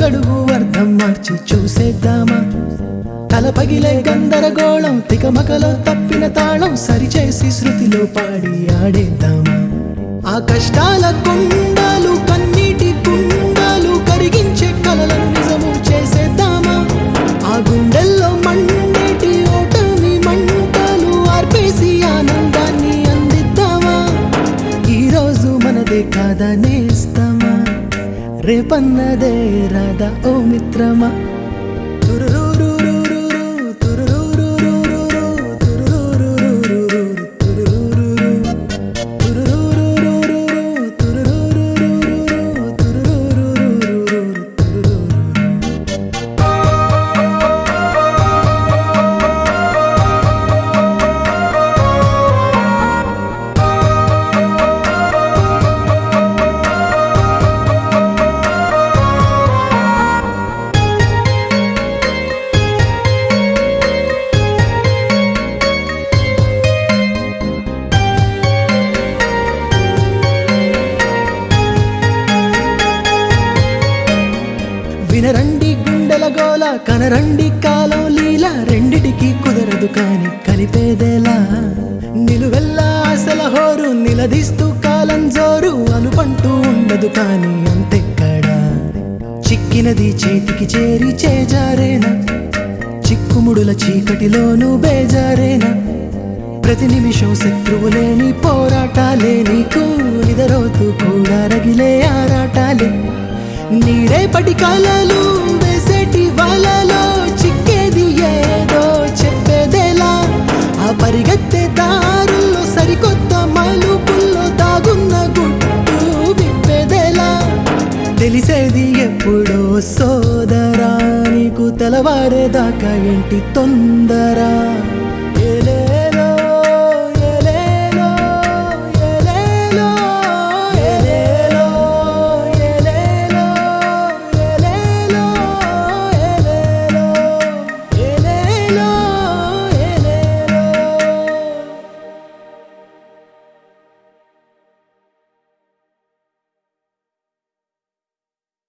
అడుగడుగు అర్థం మార్చి చూసేద్దామా తల పగిలే గందరగోళం తికమకలో తప్పిన తాళం సరిచేసి శృతిలో పాడి ఆడేద్దామా ఆ కష్టాల కుండాలు కన్నీటి కుండాలు కరిగించే కలలను నిజము చేసేద్దామా ఆ గుండెల్లో మండేటి ఓటమి మంటలు ఆర్పేసి ఆనందాన్ని అందిద్దామా ఈ రోజు మనదే కాదా నేస్తమా రేపన్నదే రాదా ఓ మిత్రమా తురురురురురురు, తురురురురురురు, తురురురురురురు, తురురురురు. తురురురురురురు, తురురురురురురు, తురురురురురు, తురురురురు. వినరండి గుండెల గోల కనరండి కాలం లీల రెండిటికి కుదరదు కాని కలిపేదేలా నిలువెల్లా ఆశల హోరు నిలదీస్తూ కాలం జోరు అనుపంటూ ఉండదు కాని అంతెక్కడా చిక్కినది చేతికి చేరి చేజారేనా చిక్కుముడుల చీకటిలోనూ బేజారేనా ప్రతి నిమిషం శత్రువులేని పోరాటాలే నీకు నిదరోతూ కూడా రగిలే ఆరాటాలే నీరేపటి కాలాలు వేసేటి వాళ్ళలో చిక్కేది ఏదో చెప్పేదేలా ఆ పరిగెత్తే దారుల్లో సరికొత్త మలుపుల్లో దాగున్న గుట్టు విప్పేదేలా తెలిసేది ఎప్పుడో సోదరా నీకు తెలవారేదాకా ఏంటి తొందర